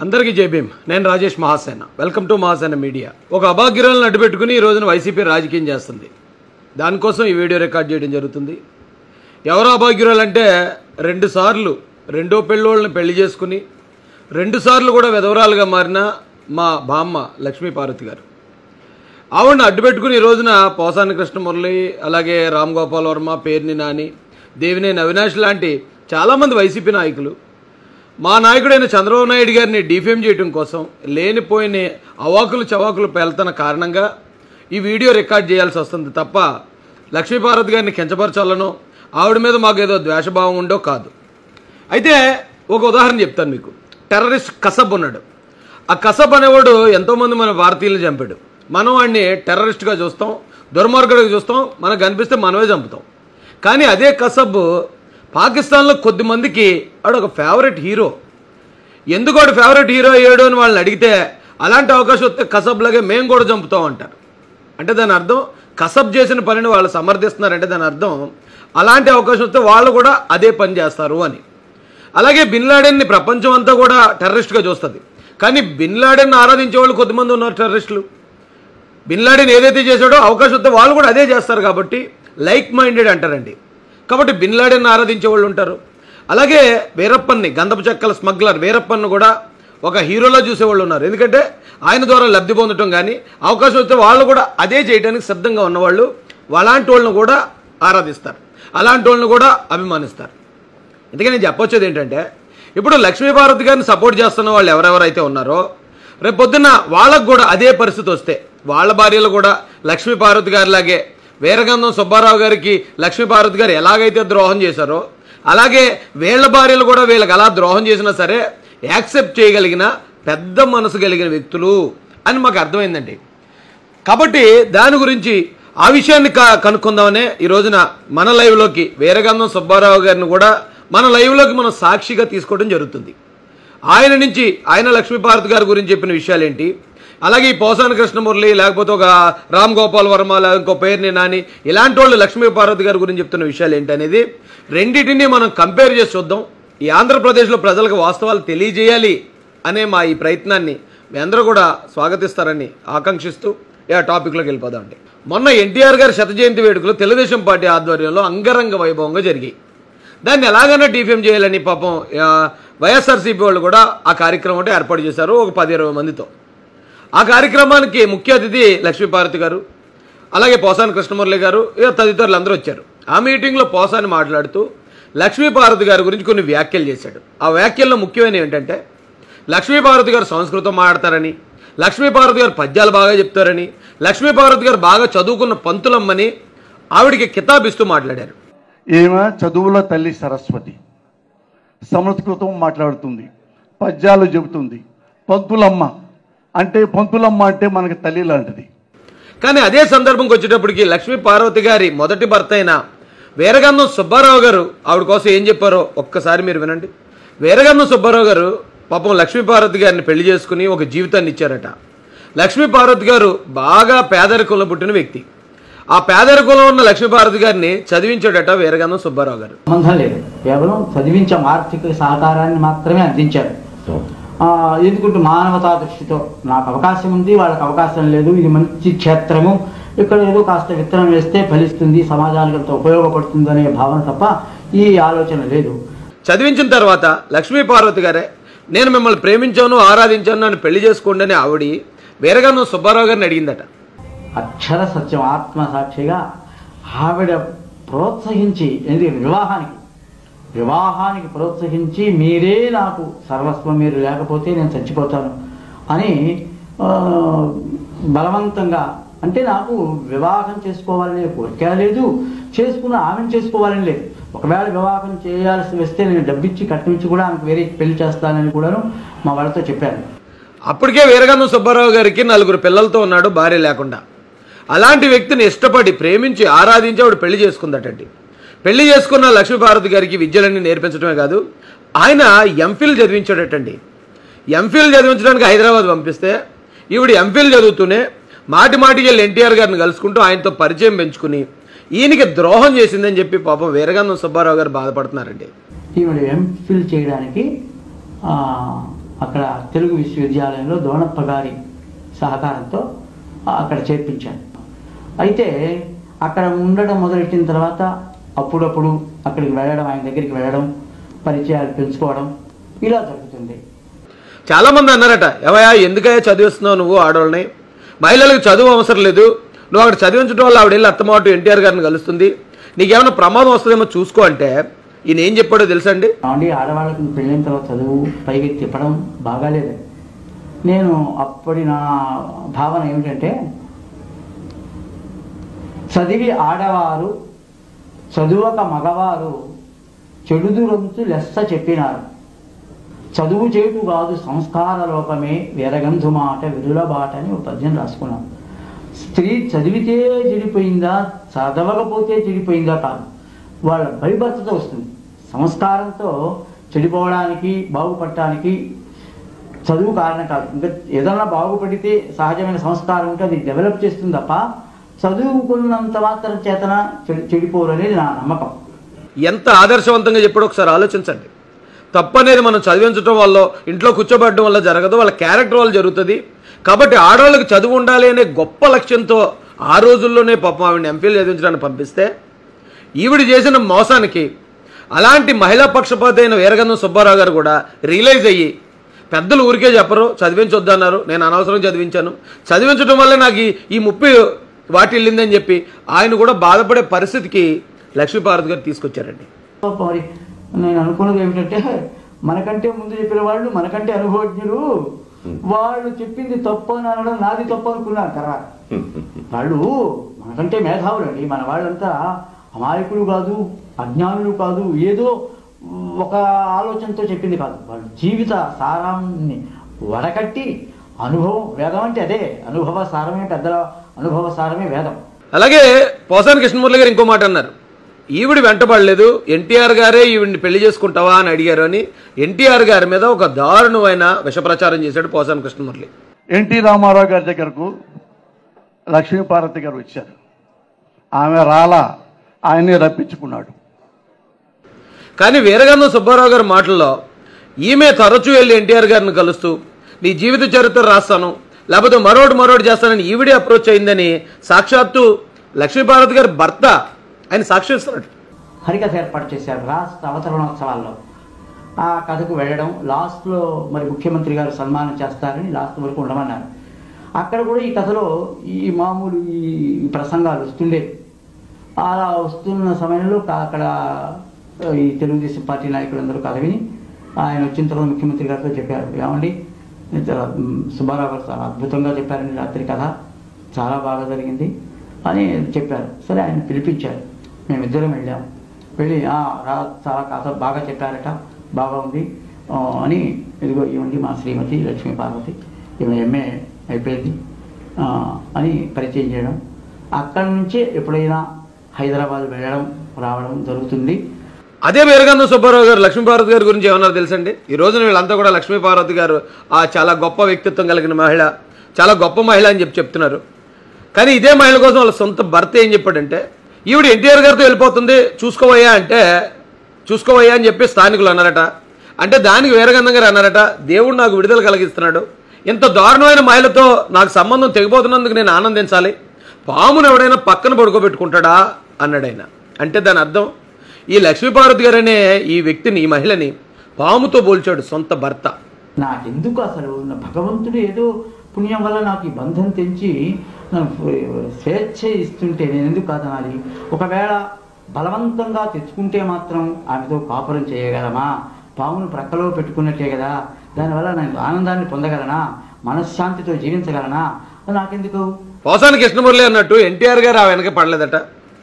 అందరికీ జై భీమ్ నేను Rajesh Mahasena welcome to Mahasena media ఒక అభాగ్యురాలను అడ్డుపెట్టుకుని ఈ రోజున వైసీపీ రాజకీయం చేస్తుంది దానికోసం ఈ వీడియో రికార్డ్ చేయడం జరుగుతుంది ఎవరో అభాగ్యురాలు అంటే రెండు సార్లు రెండో పెళ్ళోళ్ళని పెళ్లి చేసుకుని రెండు సార్లు కూడా విధవరాలుగా మారిన మా బామ్మ లక్ష్మీ పార్వతి గారు ఆవిడని అడ్డుపెట్టుకుని ఈ రోజున పోసాని కృష్ణమురళి అలాగే రామ్ గోపాల్ వర్మ పేర్ని నాని దేవినేని అవినాష్ లాంటి చాలామంది వైసీపీ నాయకులు మా నాయకుడైన చంద్రబాబు నాయుడు గారిని డిఫేమ్ చేయడం కోసం లేనిపోయిన అవాకులు చవాకులు పేలుతున్న కారణంగా ఈ వీడియో రికార్డ్ చేయాల్సి వస్తుంది తప్ప లక్ష్మీపార్వతి గారిని కించపరచాలనో ఆవిడ మీద మాకు ఏదో ద్వేషభావం ఉండో కాదు అయితే ఒక ఉదాహరణ చెప్తాను మీకు టెర్రరిస్ట్ కసబ్ ఉన్నాడు ఆ కసబ్ అనేవాడు ఎంతోమంది మన భారతీయులను చంపాడు మనం వాడిని టెర్రరిస్ట్గా చూస్తాం దుర్మార్గుడిగా చూస్తాం మనకు కనిపిస్తే మనమే చంపుతాం కానీ అదే కసబ్ పాకిస్తాన్లో కొద్ది మందికి వాడు ఒక ఫేవరెట్ హీరో ఎందుకు వాడు ఫేవరెట్ హీరో అయ్యాడు అని వాళ్ళని అడిగితే అలాంటి అవకాశం వస్తే కసబ్లాగే మేము కూడా చంపుతాం అంటారు అంటే దాని అర్థం కసబ్ చేసిన పనిని వాళ్ళు సమర్థిస్తున్నారంటే దాని అర్థం అలాంటి అవకాశం వస్తే వాళ్ళు కూడా అదే పని చేస్తారు అని అలాగే బిన్ లాడెన్ని ప్రపంచం అంతా కూడా టెర్రరిస్ట్గా చూస్తుంది కానీ బిన్ లాడెన్ ఆరాధించే వాళ్ళు కొద్దిమంది ఉన్నారు టెర్రరిస్టులు బిన్ లాడెన్ ఏదైతే చేశాడో అవకాశం వస్తే వాళ్ళు కూడా అదే చేస్తారు కాబట్టి లైక్ మైండెడ్ అంటారండి కాబట్టి బిన్ లాడెన్ ఆరాధించే వాళ్ళు ఉంటారు అలాగే వీరప్పన్ని గంధపు చెక్కల స్మగ్లర్ వీరప్పన్ను కూడా ఒక హీరోలో చూసేవాళ్ళు ఉన్నారు ఎందుకంటే ఆయన ద్వారా లబ్ధి పొందటం కానీ అవకాశం వస్తే వాళ్ళు కూడా అదే చేయడానికి సిద్ధంగా ఉన్నవాళ్ళు అలాంటి వాళ్ళని కూడా ఆరాధిస్తారు అలాంటి వాళ్ళని కూడా అభిమానిస్తారు అందుకని నేను చెప్పొచ్చేది ఏంటంటే ఇప్పుడు లక్ష్మీపార్వతి గారిని సపోర్ట్ చేస్తున్న వాళ్ళు ఎవరెవరైతే ఉన్నారో రేపు పొద్దున్న వాళ్ళకు కూడా అదే పరిస్థితి వస్తే వాళ్ళ భార్యలు కూడా లక్ష్మీపార్వతి గారిలాగే వీరగంధం సుబ్బారావు గారికి లక్ష్మీపార్వతి గారు ఎలాగైతే ద్రోహం చేశారో అలాగే వీళ్ళ భార్యలు కూడా వీళ్ళకి అలా ద్రోహం చేసినా సరే యాక్సెప్ట్ చేయగలిగిన పెద్ద మనసు కలిగిన వ్యక్తులు అని మాకు అర్థమైందండి కాబట్టి దాని గురించి ఆ విషయాన్ని క- కనుక్కుందామనే ఈ రోజున మన లైవ్లోకి వీరగంధం సుబ్బారావు గారిని కూడా మన లైవ్లోకి మనం సాక్షిగా తీసుకోవడం జరుగుతుంది ఆయన నుంచి ఆయన లక్ష్మీపార్వతి గారి గురించి చెప్పిన విషయాలు ఏంటి అలాగే ఈ పోసాని కృష్ణమురళి లేకపోతే ఒక రామ్ గోపాల్ వర్మ లేదా ఇంకో పేరుని నాని ఇలాంటి వాళ్ళు లక్ష్మీపార్వతి గారి గురించి చెప్తున్న విషయాలు ఏంటి అనేది రెండింటిని మనం కంపేర్ చేసి చూద్దాం ఈ ఆంధ్రప్రదేశ్లో ప్రజలకు వాస్తవాలు తెలియజేయాలి అనే మా ఈ ప్రయత్నాన్ని మీ అందరూ కూడా స్వాగతిస్తారని ఆకాంక్షిస్తూ ఈ టాపిక్లోకి వెళ్ళిపోదామండి మొన్న ఎన్టీఆర్ గారి శత జయంతి వేడుకలు తెలుగుదేశం పార్టీ ఆధ్వర్యంలో అంగరంగ వైభవంగా జరిగాయి దాన్ని ఎలాగైనా డిఫేమ్ చేయాలని పాపం ఆ, వైఎస్ఆర్సీపీ వాళ్ళు కూడా ఆ కార్యక్రమం అంటే ఏర్పాటు చేశారు ఒక పది ఇరవై మందితో ఆ కార్యక్రమానికి ముఖ్య అతిథి లక్ష్మీపార్వతి గారు అలాగే పోసాని కృష్ణమురళి గారు ఇక తదితరులు అందరూ వచ్చారు ఆ మీటింగ్లో పోసాని మాట్లాడుతూ లక్ష్మీపార్వతి గారి గురించి కొన్ని వ్యాఖ్యలు చేశాడు ఆ వ్యాఖ్యల్లో ముఖ్యమైన ఏంటంటే లక్ష్మీపార్వతి గారు సంస్కృతం మాడతారని లక్ష్మీపార్వతి గారు పద్యాలు బాగా చెప్తారని లక్ష్మీపార్వతి గారు బాగా చదువుకున్న పంతులమ్మని ఆవిడికి కితాబిస్తూ మాట్లాడారు ఈమె చదువుల తల్లి సరస్వతి సంస్కృతం మాట్లాడుతుంది పద్యాలు చెబుతుంది పంతులమ్మ అంటే పంతులమ్మ అంటే మనకి తల్లి లాంటిది కానీ అదే సందర్భంకి వచ్చేటప్పటికి లక్ష్మీ పార్వతి గారి మొదటి భర్త అయిన వీరగంధం సుబ్బారావు గారు ఆవిడ కోసం ఏం చెప్పారో ఒక్కసారి మీరు వినండి వీరగంధం సుబ్బారావు గారు పాపం లక్ష్మీ పార్వతి గారిని పెళ్లి చేసుకుని ఒక జీవితాన్ని ఇచ్చారట లక్ష్మీ పార్వతి గారు బాగా పేదరికంలో పుట్టిన వ్యక్తి ఆ పేదరికంలో ఉన్న లక్ష్మీ పార్వతి గారిని చదివించాడట వీరగంధం సుబ్బారావు గారు సంబంధం లేదు కేవలం చదివించాం ఆర్థిక సహకారాన్ని మాత్రమే అందించారు ఆ, ఎందుకంటే మానవతా దృష్టితో నాకు అవకాశం ఉంది వాళ్ళకి అవకాశం లేదు ఇది మంచి క్షేత్రము ఇక్కడ ఏదో కాస్త విత్తనం వేస్తే ఫలిస్తుంది సమాజానికి అంత ఉపయోగపడుతుంది అనే భావన తప్ప ఈ ఆలోచన లేదు చదివించిన తర్వాత లక్ష్మీ పార్వతి గారే నేను మిమ్మల్ని ప్రేమించాను ఆరాధించాను నన్ను పెళ్లి చేసుకోండి అని ఆవిడ వీరగంధం సుబ్బారావు గారిని అడిగిందట అక్షర సత్యం ఆత్మ సాక్షిగా ఆవిడ ప్రోత్సహించి ఎందుకంటే వివాహానికి వివాహానికి ప్రోత్సహించి మీరే నాకు సర్వస్వం మీరు లేకపోతే నేను చచ్చిపోతాను అని ఆ, బలవంతంగా అంటే నాకు వివాహం చేసుకోవాలనే కోరిక లేదు చేసుకున్న ఆమెను చేసుకోవాలని లేదు ఒకవేళ వివాహం చేయాల్సి వస్తే నేను డబ్బిచ్చి కట్టించి కూడా ఆమెకు వేరే పెళ్లి చేస్తానని కూడాను మా వాళ్ళతో చెప్పాను అప్పటికే వీరగంధం సుబ్బారావు గారికి నలుగురు పిల్లలతో ఉన్నాడు భార్య లేకుండా అలాంటి వ్యక్తిని ఇష్టపడి ప్రేమించి ఆరాధించి ఆవిడ పెళ్లి చేసుకుందటండి పెళ్లి చేసుకున్న లక్ష్మీపార్వతి గారికి విద్యలన్నీ నేర్పించడమే కాదు ఆయన ఎంఫిల్ చదివించాడటండి ఎంఫిల్ చదివించడానికి హైదరాబాద్ పంపిస్తే ఈవిడ ఎంఫిల్ చదువుతూనే మాటి మాటికి వెళ్ళి ఎన్టీఆర్ గారిని కలుసుకుంటూ ఆయనతో పరిచయం పెంచుకుని ఈయనకి ద్రోహం చేసిందని చెప్పి పాపం వీరగంధం సుబ్బారావు గారు బాధపడుతున్నారండి ఈవిడ ఎంఫిల్ చేయడానికి ఆ, అక్కడ తెలుగు విశ్వవిద్యాలయంలో దోణప్ప గారి సహకారంతో అక్కడ చేర్పించాను అయితే అక్కడ ఉండడం మొదలెట్టిన తర్వాత అప్పుడప్పుడు అక్కడికి వెళ్ళడం ఆయన దగ్గరికి వెళ్ళడం పరిచయాలు పెంచుకోవడం ఇలా జరుగుతుంది చాలా మంది అన్నారట ఏవయ్యా ఎందుకయ్యా చదివిస్తున్నావు నువ్వు ఆడవాళ్ళని మహిళలకు చదువు అవసరం లేదు నువ్వు అక్కడ చదివించడం వల్ల ఆవిడ వెళ్ళి అత్తమాటు ఎన్టీఆర్ గారిని కలుస్తుంది నీకేమైనా ప్రమాదం వస్తుందేమో చూసుకో అంటే ఈయన ఏం చెప్పాడో తెలుసా అండి కాబట్టి ఆడవాళ్ళకి పెళ్ళైన తర్వాత చదువు పైకి తిప్పడం బాగాలేదు నేను అప్పటి నా భావన ఏమిటంటే చదివి ఆడవారు చదువక మగవారు చెడుదురంతు లెస్స చెప్పినారు చదువు చేటు కాదు సంస్కార లోకమే వీరగంధు మాట విరుల బాట అని ఒక పద్యం రాసుకున్నాం స్త్రీ చదివితే చెడిపోయిందా చదవకపోతే చెడిపోయిందా కాదు వాళ్ళ భయభర్తతో వస్తుంది సంస్కారంతో చెడిపోవడానికి బాగుపడటానికి చదువు కారణం కాదు ఇంకా ఏదన్నా బాగుపడితే సహజమైన సంస్కారం ఉంటే అది డెవలప్ చేస్తుంది తప్ప చదువుకున్నంత మాత్రం చేతన చెడి చెడిపోరు అనేది నా నమ్మకం ఎంత ఆదర్శవంతంగా చెప్పాడో ఒకసారి ఆలోచించండి తప్పు అనేది మనం చదివించడం వల్ల ఇంట్లో కూర్చోబెట్టడం వల్ల జరగదు వాళ్ళ క్యారెక్టర్ వల్ల జరుగుతుంది కాబట్టి ఆడవాళ్ళకి చదువు ఉండాలి అనే గొప్ప లక్ష్యంతో ఆ రోజుల్లోనే పాపం ఆవిడని ఎంపీలు చదివించడానికి పంపిస్తే ఈవిడ చేసిన మోసానికి అలాంటి మహిళా పక్షపాతి అయిన వీరగంధం సుబ్బారావు గారు కూడా రియలైజ్ అయ్యి పెద్దలు ఊరికే చెప్పరు చదివించొద్దన్నారు నేను అనవసరం చదివించాను చదివించడం వల్ల నాకు ఈ- ఈ ముప్పి వాటిల్లిందని చెప్పి ఆయన కూడా బాధపడే పరిస్థితికి లక్ష్మీపార్వతి గారు తీసుకొచ్చారండి మరి నేను అనుకున్నది ఏమిటంటే మనకంటే ముందు చెప్పిన వాళ్ళు మనకంటే అనుభవజ్ఞులు వాళ్ళు చెప్పింది తప్పు అని అనడం నాది తప్పు అనుకున్నాను తర్వాత వాళ్ళు మనకంటే మేధావులు అండి మన వాళ్ళంతా అమాయకులు కాదు అజ్ఞానులు కాదు ఏదో ఒక ఆలోచనతో చెప్పింది కాదు వాళ్ళు జీవిత సారాన్ని వడకట్టి అనుభవం వేదం అంటే అదే అనుభవ సారమే పెద్దల అనుభవ సారమే వేదం అలాగే పోసాని కృష్ణమూర్తి గారు ఇంకో మాట అన్నారు ఈవిడ వెంటబడలేదు ఎన్టీఆర్ గారే ఈవిడిని పెళ్లి చేసుకుంటావా అని అడిగారు అని ఎన్టీఆర్ గారి మీద ఒక దారుణమైన విషప్రచారం చేశాడు పోసాని కృష్ణమురళి ఎన్టీ రామారావు గారి దగ్గరకు లక్ష్మీపార్వతి గారు వచ్చారు ఆమె రాలా ఆయనే రప్పించుకున్నాడు కానీ వీరగంధం సుబ్బారావు గారి మాటల్లో ఈమె తరచూ వెళ్ళి ఎన్టీఆర్ గారిని కలుస్తూ నీ జీవిత చరిత్ర రాస్తాను లేకపోతే మరోటి మరోటి చేస్తానని ఈవిడే అప్రోచ్ అయిందని సాక్షాత్తు లక్ష్మీపార్వతి గారి భర్త ఆయన సాక్షిస్తున్నాడు హరికథ ఏర్పాటు చేశారు రాష్ట్ర అవతరణోత్సవాల్లో ఆ కథకు వెళ్ళడం లాస్ట్లో మరి ముఖ్యమంత్రి గారు సన్మానం చేస్తారని లాస్ట్ వరకు ఉండమన్నారు అక్కడ కూడా ఈ కథలో ఈ మామూలు ఈ ప్రసంగాలు వస్తుండే అలా వస్తున్న సమయంలో కా- అక్కడ ఈ తెలుగుదేశం పార్టీ నాయకులందరూ కథ విని ఆయన వచ్చిన తర్వాత ముఖ్యమంత్రి గారితో చెప్పారు ఏమండి ఇంత, మ్, సుబ్బారావు గారు చాలా అద్భుతంగా చెప్పారండి రాత్రి కథ చాలా బాగా జరిగింది అని చెప్పారు సరే ఆయన పిలిపించారు మేమిద్దరం వెళ్ళాము వెళ్ళి "ఆ, రా చాలా కథ బాగా చెప్పారట బాగా ఉంది ఆ, అని ఇదిగో ఇవ్వండి మా శ్రీమతి లక్ష్మీ పార్వతి ఈమె ఎంఏ అయిపోయింది ఆ, అని పరిచయం చేయడం అక్కడి నుంచే ఎప్పుడైనా హైదరాబాద్ వెళ్ళడం రావడం జరుగుతుంది అదే వీరగంధం సుబ్బారావు గారు లక్ష్మీపార్వతి గారి గురించి ఏమన్నారు తెలుసండి ఈ రోజున వీళ్ళంతా కూడా లక్ష్మీపార్వతి గారు ఆ చాలా గొప్ప వ్యక్తిత్వం కలిగిన మహిళ చాలా గొప్ప మహిళ అని చెప్పి చెప్తున్నారు కానీ ఇదే మహిళ కోసం వాళ్ళ సొంత భర్త ఏం చెప్పాడంటే ఈవిడ ఎన్టీఆర్ గారితో వెళ్ళిపోతుంది చూసుకోవయ్యా అంటే చూసుకోవయ్యా అని చెప్పి స్థానికులు అన్నారట అంటే దానికి వీరగంధం గారు అన్నారట దేవుడు నాకు విడుదల కలిగిస్తున్నాడు ఇంత దారుణమైన మహిళతో నాకు సంబంధం తెగిపోతున్నందుకు నేను ఆనందించాలి పామును ఎవడైనా పక్కన పడుకోబెట్టుకుంటాడా అన్నాడు ఆయన అంటే దాని అర్థం ఈ లక్ష్మీపార్వతి గారు అనే ఈ వ్యక్తిని ఈ మహిళని పాముతో పోల్చాడు సొంత భర్త నాకెందుకు అసలు నా భగవంతుడు ఏదో పుణ్యం వల్ల నాకు ఈ బంధం తెంచి నాకు స్వేచ్ఛ ఇస్తుంటే నేను ఎందుకు కాదనాలి ఒకవేళ బలవంతంగా తెచ్చుకుంటే మాత్రం ఆమెతో కాపురం చేయగలమా పామును ప్రక్కలో పెట్టుకున్నట్టే కదా దానివల్ల నేను ఆనందాన్ని పొందగలనా మనశ్శాంతితో జీవించగలనా అది నాకెందుకు పోసాని కృష్ణమురళి అన్నట్టు ఎన్టీఆర్ గారు ఆ వెనక పడలేదట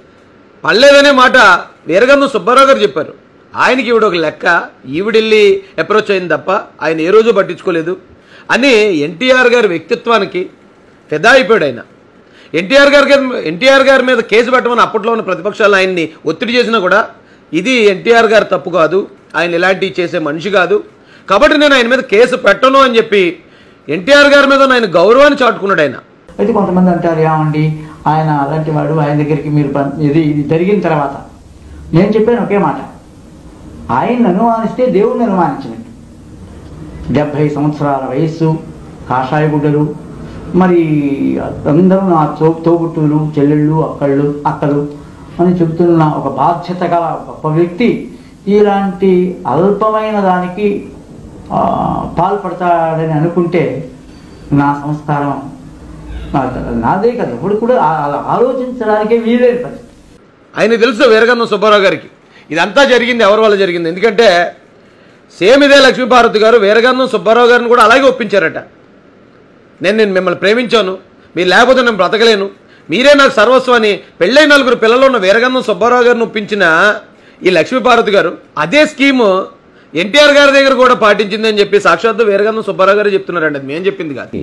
పడలేదనే మాట వీరగంధం సుబ్బారావు గారు చెప్పారు ఆయనకి ఈవిడ ఒక లెక్క ఈవిడెళ్ళి అప్రోచ్ అయింది తప్ప ఆయన ఏ రోజు పట్టించుకోలేదు అని ఎన్టీఆర్ గారి వ్యక్తిత్వానికి ఫిదా అయిపోయాడు ఆయన ఎన్టీఆర్ గారి ఎన్టీఆర్ గారి మీద కేసు పెట్టమని అప్పట్లో ఉన్న ప్రతిపక్షాలు ఆయన్ని ఒత్తిడి చేసినా కూడా ఇది ఎన్టీఆర్ గారి తప్పు కాదు ఆయన ఇలాంటివి చేసే మనిషి కాదు కాబట్టి నేను ఆయన మీద కేసు పెట్టను అని చెప్పి ఎన్టీఆర్ గారి మీద ఉన్న ఆయన గౌరవాన్ని చాటుకున్నాడు ఆయన అయితే కొంతమంది అంటారు ఏమండి ఆయన అలాంటి వాడు ఆయన దగ్గరికి మీరు పం- ఇది ఇది జరిగిన తర్వాత నేను చెప్పాను ఒకే మాట ఆయన్ని అనుమానిస్తే దేవుడిని అనుమానించినట్టు డెబ్భై సంవత్సరాల వయస్సు కాషాయ గుడ్డలు మరి అందరూ నా తో తోబుట్టులు చెల్లెళ్ళు అక్కళ్ళు అక్కలు అని చెబుతున్న ఒక బాధ్యత గల గొప్ప వ్యక్తి ఇలాంటి అల్పమైన దానికి ఆ, పాల్పడతాడని అనుకుంటే నా సంస్కారం నా- నాదే కదా ఇప్పుడు కూడా ఆ- అలా ఆలోచించడానికే వీలేని పరిస్థితి ఆయన తెలుసు వీరగన్నం సుబ్బారావు గారికి ఇదంతా జరిగింది ఎవరి వల్ల జరిగింది ఎందుకంటే సేమ్ ఇదే లక్ష్మీపార్వతి గారు వీరగన్నం సుబ్బారావు గారిని కూడా అలాగే ఒప్పించారట నేను నేను మిమ్మల్ని ప్రేమించాను మీరు లేకపోతే నేను బ్రతకలేను మీరే నాకు సర్వస్వం అని పెళ్ళై నలుగురు పిల్లలు ఉన్న వీరగన్నం సుబ్బారావు గారిని ఒప్పించిన ఈ లక్ష్మీపార్వతి గారు అదే స్కీము ఎన్టీఆర్ గారి దగ్గర కూడా పాటించిందని చెప్పి సాక్షాత్తు వీరగన్నం సుబ్బారావు గారు చెప్తున్నారండి అది మేము చెప్పింది కాదు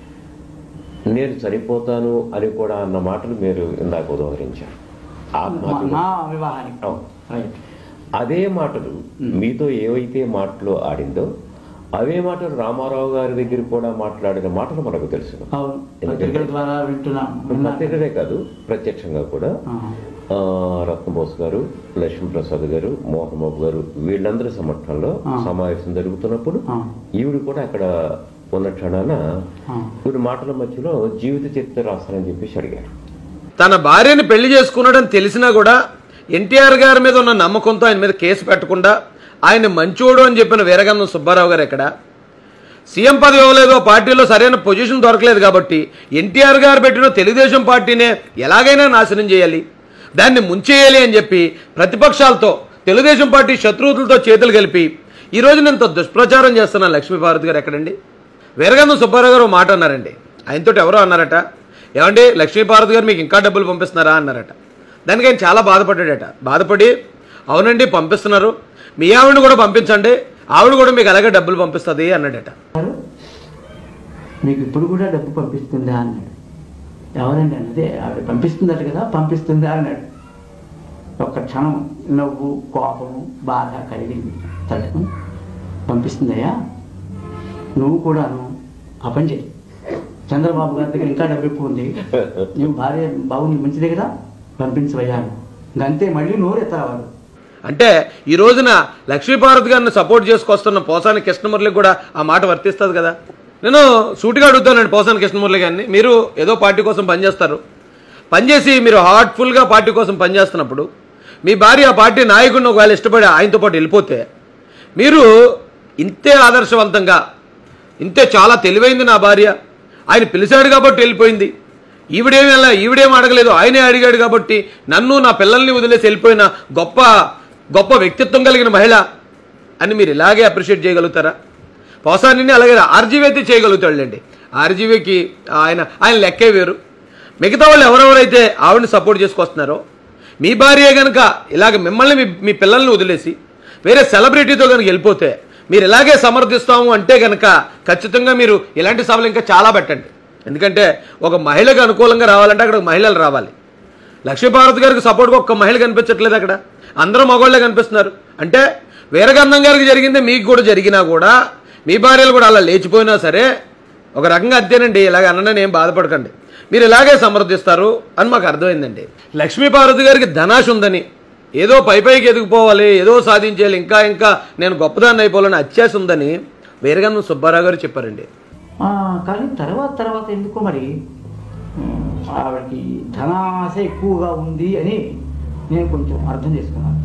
నేను చనిపోతాను అని కూడా అన్న మాటలు మీరు ఇందాక ఉదహరించారు మా- ఆత్మహత్య నా వివాహానికి అవును. రైట్ అదే మాటలు మీతో ఏవైతే మాటలు ఆడిందో అవే మాటలు రామారావు గారి దగ్గర కూడా మాట్లాడిన మాటలు మనకు తెలుసు అవును పత్రికల ద్వారా వింటున్నాం విన్నా. పత్రికలే కాదు ప్రత్యక్షంగా కూడా ఆహా. ఆ, రత్నబోస్ గారు లక్ష్మీ ప్రసాద్ గారు మోహన్ బాబు గారు వీళ్ళందరి సమక్షంలో ఆ. సమావేశం జరుగుతున్నప్పుడు ఆ. ఈవిడ కూడా అక్కడ ఉన్న క్షణాన ఆ. వీడి మాటల మధ్యలో జీవిత చరిత్ర రాస్తానని చెప్పేసి అడిగారు తన భార్యని పెళ్లి చేసుకున్నాడని తెలిసినా కూడా ఎన్టీఆర్ గారి మీద ఉన్న నమ్మకంతో ఆయన మీద కేసు పెట్టకుండా ఆయన మంచోడు అని చెప్పిన వీరగన్నం సుబ్బారావు గారు ఎక్కడ సీఎం పదవి ఇవ్వలేదు పార్టీలో సరైన పొజిషన్ దొరకలేదు కాబట్టి ఎన్టీఆర్ గారు పెట్టిన తెలుగుదేశం పార్టీనే ఎలాగైనా నాశనం చేయాలి దాన్ని ముంచేయాలి అని చెప్పి ప్రతిపక్షాలతో తెలుగుదేశం పార్టీ శత్రువులతో చేతులు కలిపి ఈ రోజు నేను ఇంత దుష్ప్రచారం చేస్తున్న లక్ష్మీపార్వతి గారు ఎక్కడండి వీరగంధం సుబ్బారావు గారు ఓ మాట అన్నారండి ఆయనతో ఎవరో అన్నారట ఏమండి లక్ష్మీపార్వతి గారు మీకు ఇంకా డబ్బులు పంపిస్తున్నారా అన్నారట దానికి ఆయన చాలా బాధపడ్డాడట బాధపడి అవునండి పంపిస్తున్నారు మీ ఆవిడని కూడా పంపించండి ఆవిడ కూడా మీకు అలాగే డబ్బులు పంపిస్తుంది అన్నాడట గారు, మీకు ఇప్పుడు కూడా డబ్బు పంపిస్తుందా అన్నాడు ఎవరండి అన్నదే ఆవిడ పంపిస్తుందట కదా పంపిస్తుందా అన్నాడు ఒక్క క్షణం నవ్వు కోపము బాధ కలిగింది తనకు పంపిస్తుందయ్యా నువ్వు కూడాను ఆ పని చేయి చంద్రబాబు గారి దగ్గర ఇంకా డబ్బు ఎక్కువ ఉంది నువ్వు భార్య బాగుంది మంచిదే కదా పంపించవయ్యాను అంతే మళ్ళీ నోరెత్తరావాలి అంటే ఈ రోజున లక్ష్మీపార్వతి గారిని సపోర్ట్ చేసుకొస్తున్న పోసాని కృష్ణమురళికి కూడా ఆ మాట వర్తిస్తుంది కదా నేను సూటిగా అడుగుతానండి పోసాని కృష్ణమురళి గారిని మీరు ఏదో పార్టీ కోసం పనిచేస్తారు పనిచేసి మీరు హార్ట్ఫుల్గా పార్టీ కోసం పనిచేస్తున్నప్పుడు మీ భార్య ఆ పార్టీ నాయకుడిని ఒకవేళ ఇష్టపడి ఆయనతో పాటు వెళ్ళిపోతే మీరు ఇంతే ఆదర్శవంతంగా ఇంతే చాలా తెలివైంది నా భార్య ఆయన పిలిచాడు కాబట్టి వెళ్ళిపోయింది ఈవిడేమి వెళ్ళా ఈవిడేం అడగలేదు ఆయనే అడిగాడు కాబట్టి నన్ను నా పిల్లల్ని వదిలేసి వెళ్ళిపోయిన గొప్ప గొప్ప వ్యక్తిత్వం కలిగిన మహిళ అని మీరు ఇలాగే అప్రిషియేట్ చేయగలుగుతారా పోసాని అలాగే ఆర్జీవీ అయితే చేయగలుగుతాడులేండి ఆర్జీవీకి ఆయన ఆయన లెక్కే వేరు మిగతా వాళ్ళు ఎవరెవరైతే ఆవిడని సపోర్ట్ చేసుకొస్తున్నారో మీ భార్య కనుక ఇలాగ మిమ్మల్ని మీ మీ పిల్లల్ని వదిలేసి వేరే సెలబ్రిటీతో కనుక వెళ్ళిపోతే మీరు ఇలాగే సమర్థిస్తాము అంటే కనుక ఖచ్చితంగా మీరు ఇలాంటి సభలు ఇంకా చాలా పెట్టండి ఎందుకంటే ఒక మహిళకు అనుకూలంగా రావాలంటే అక్కడ మహిళలు రావాలి లక్ష్మీపార్వతి గారికి సపోర్ట్గా ఒక్క మహిళ కనిపించట్లేదు అక్కడ అందరూ మగవాళ్ళే కనిపిస్తున్నారు అంటే వీరగంధం గారికి జరిగింది మీకు కూడా జరిగినా కూడా మీ భార్యలు కూడా అలా లేచిపోయినా సరే ఒక రకంగా అంతేనండి ఇలాగ అన్నని ఏం బాధపడకండి మీరు ఇలాగే సమర్థిస్తారు అని మాకు అర్థమైందండి లక్ష్మీపార్వతి గారికి ధనాశ ఉందని ఏదో పై పైకి ఎదిగిపోవాలి ఏదో సాధించేయాలి ఇంకా ఇంకా నేను గొప్పదాన్ని అయిపోవాలని అత్యాశ ఉందని వీరగంధం సుబ్బారావు గారు చెప్పారండి ఆ, కానీ తర్వాత తర్వాత ఎందుకో మరి ఉమ్, ఆవిడకి ధనాశ ఎక్కువగా ఉంది అని నేను కొంచెం అర్థం చేసుకున్నాను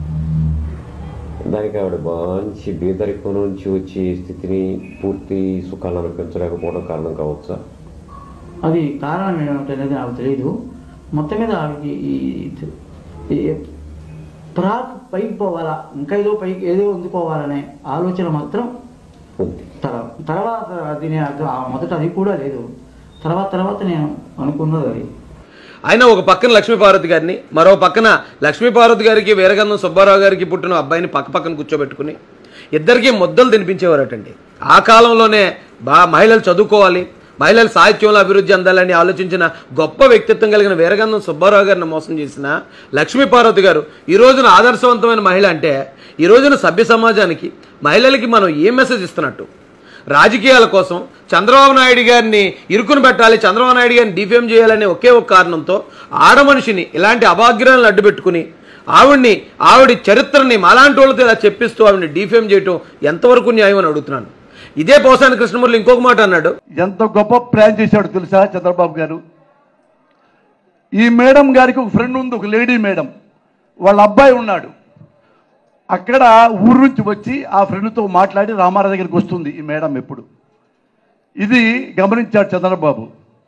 దానికి ఆవిడ మంచి బీదరికం నుంచి వచ్చే స్థితిని పూర్తి సుఖాలను అనిపించలేకపోవడం కారణం కావచ్చా అది కారణం ఏమిటనేది నాకు తెలియదు మొత్తం మీద ఆవిడకి ఈ ఈ ప్రాక్ పైకి పోవాలా ఇంకా ఏదో పైకి ఏదో అందుకోవాలనే ఆలోచన మాత్రం ఉంది తర్వా- తర్వాత అది నేను అది- ఆ మొదట అది కూడా లేదు తర్వాత తర్వాత నేను అనుకున్నది అది ఆయన ఒక పక్కన లక్ష్మీపార్వతి గారిని మరో పక్కన లక్ష్మీపార్వతి గారికి వీరగంధం సుబ్బారావు గారికి పుట్టిన అబ్బాయిని పక్క పక్కన కూర్చోబెట్టుకుని ఇద్దరికి ముద్దలు తినిపించేవారటండి ఆ కాలంలోనే బా మహిళలు చదువుకోవాలి మహిళలు సాహిత్యంలో అభివృద్ధి అందాలని ఆలోచించిన గొప్ప వ్యక్తిత్వం కలిగిన వీరగంధం సుబ్బారావు గారిని మోసం చేసిన లక్ష్మీపార్వతి గారు ఈ రోజున ఆదర్శవంతమైన మహిళ అంటే ఈ రోజున సభ్య సమాజానికి మహిళలకి మనం ఏ మెసేజ్ ఇస్తున్నట్టు రాజకీయాల కోసం చంద్రబాబు నాయుడు గారిని ఇరుకుని పెట్టాలి చంద్రబాబు నాయుడు గారిని డిఫేమ్ చేయాలనే ఒకే ఒక కారణంతో ఆడ మనిషిని ఇలాంటి అభాగ్యాలను అడ్డుపెట్టుకుని ఆవిడ్ని ఆవిడ చరిత్రని మాలాంటి వాళ్ళతో ఇలా చెప్పిస్తూ ఆవిడని డిఫేమ్ చేయటం ఎంతవరకు న్యాయం అని అడుగుతున్నాను ఇదే పోసాని కృష్ణమూర్తి ఇంకొక మాట అన్నాడు ఎంత గొప్ప ప్లాన్ చేశాడు తెలుసా చంద్రబాబు గారు ఈ మేడం గారికి ఒక ఫ్రెండ్ ఉంది ఒక లేడీ మేడం వాళ్ళ అబ్బాయి ఉన్నాడు అక్కడ ఊరు నుంచి వచ్చి ఆ ఫ్రెండ్తో మాట్లాడి రామారావు దగ్గరికి వస్తుంది ఈ మేడం ఎప్పుడు ఇది గమనించాడు చంద్రబాబు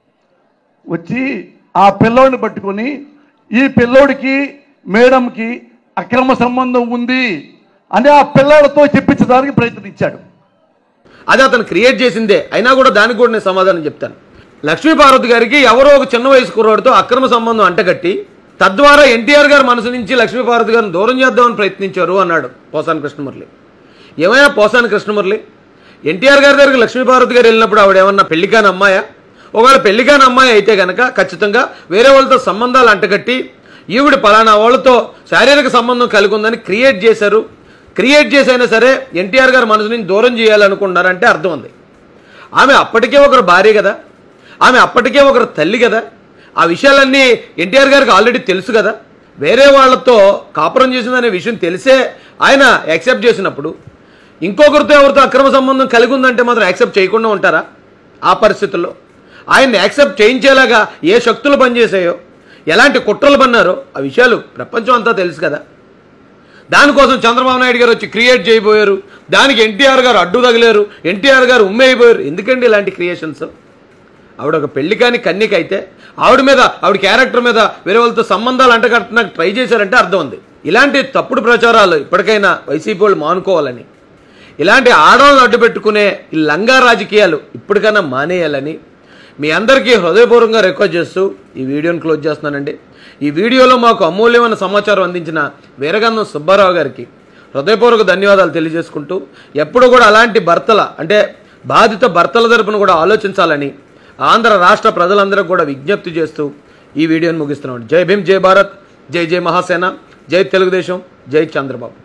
వచ్చి ఆ పిల్లోడిని పట్టుకొని ఈ పిల్లోడికి మేడంకి అక్రమ సంబంధం ఉంది అని ఆ పిల్లాడితో చెప్పించడానికి ప్రయత్నించాడు అది అతను క్రియేట్ చేసిందే అయినా కూడా దానికి కూడా నేను సమాధానం చెప్తాను లక్ష్మీపార్వతి గారికి ఎవరో ఒక చిన్న వయసు కుర్రాడితో అక్రమ సంబంధం అంటగట్టి తద్వారా ఎన్టీఆర్ గారి మనసు నుంచి లక్ష్మీపార్వతి గారిని దూరం చేద్దామని ప్రయత్నించారు అన్నాడు పోసాని కృష్ణమురళి ఏమైనా పోసాని కృష్ణమురళి ఎన్టీఆర్ గారి దగ్గరికి లక్ష్మీపార్వతి గారు వెళ్ళినప్పుడు ఆవిడ ఏమన్నా పెళ్లికాని అమ్మాయా ఒకవేళ పెళ్లికాని అమ్మాయి అయితే కనుక ఖచ్చితంగా వేరే వాళ్ళతో సంబంధాలు అంటగట్టి ఈవిడ పలానా వాళ్ళతో శారీరక సంబంధం కలిగి ఉందని క్రియేట్ చేశారు క్రియేట్ చేసైనా సరే ఎన్టీఆర్ గారి మనసు నుంచి దూరం చేయాలనుకుంటున్నారంటే అర్థం ఉంది ఆమె అప్పటికే ఒకరు భార్య కదా ఆమె అప్పటికే ఒకరు తల్లి కదా ఆ విషయాలన్నీ ఎన్టీఆర్ గారికి ఆల్రెడీ తెలుసు కదా వేరే వాళ్ళతో కాపురం చేసిందనే విషయం తెలిసే ఆయన యాక్సెప్ట్ చేసినప్పుడు ఇంకొకరితో ఎవరితో అక్రమ సంబంధం కలిగి ఉందంటే మాత్రం యాక్సెప్ట్ చేయకుండా ఉంటారా ఆ పరిస్థితుల్లో ఆయన్ని యాక్సెప్ట్ చేయించేలాగా ఏ శక్తులు పనిచేసాయో ఎలాంటి కుట్రలు పన్నారో ఆ విషయాలు ప్రపంచం అంతా తెలుసు కదా దానికోసం చంద్రబాబు నాయుడు గారు వచ్చి క్రియేట్ చేయబోయారు దానికి ఎన్టీఆర్ గారు అడ్డు తగిలారు ఎన్టీఆర్ గారు ఉమ్మేయిపోయారు ఎందుకండి ఇలాంటి క్రియేషన్స్ ఆవిడ ఒక పెళ్లి కాని కన్నిక అయితే ఆవిడ మీద ఆవిడ క్యారెక్టర్ మీద వేరే వాళ్ళతో సంబంధాలు అంటగట్టడానికి ట్రై చేశారంటే అర్థం ఉంది ఇలాంటి తప్పుడు ప్రచారాలు ఇప్పటికైనా వైసీపీ వాళ్ళు మానుకోవాలని ఇలాంటి ఆడవాళ్ళని అడ్డు పెట్టుకునే ఈ లంగా రాజకీయాలు ఇప్పటికైనా మానేయాలని మీ అందరికీ హృదయపూర్వకంగా రిక్వెస్ట్ చేస్తూ ఈ వీడియోని క్లోజ్ చేస్తున్నానండి ఈ వీడియోలో మాకు అమూల్యమైన సమాచారం అందించిన వీరగంధం సుబ్బారావు గారికి హృదయపూర్వక ధన్యవాదాలు తెలియజేసుకుంటూ ఎప్పుడు కూడా అలాంటి భర్తల అంటే బాధిత భర్తల తరపున కూడా ఆలోచించాలని ఆంధ్ర రాష్ట్ర ప్రజలందరూ కూడా విజ్ఞప్తి చేస్తూ ఈ వీడియోని ముగిస్తున్నాం జై భీమ్ జై భారత్ జై జై మహాసేన జై తెలుగుదేశం జై చంద్రబాబు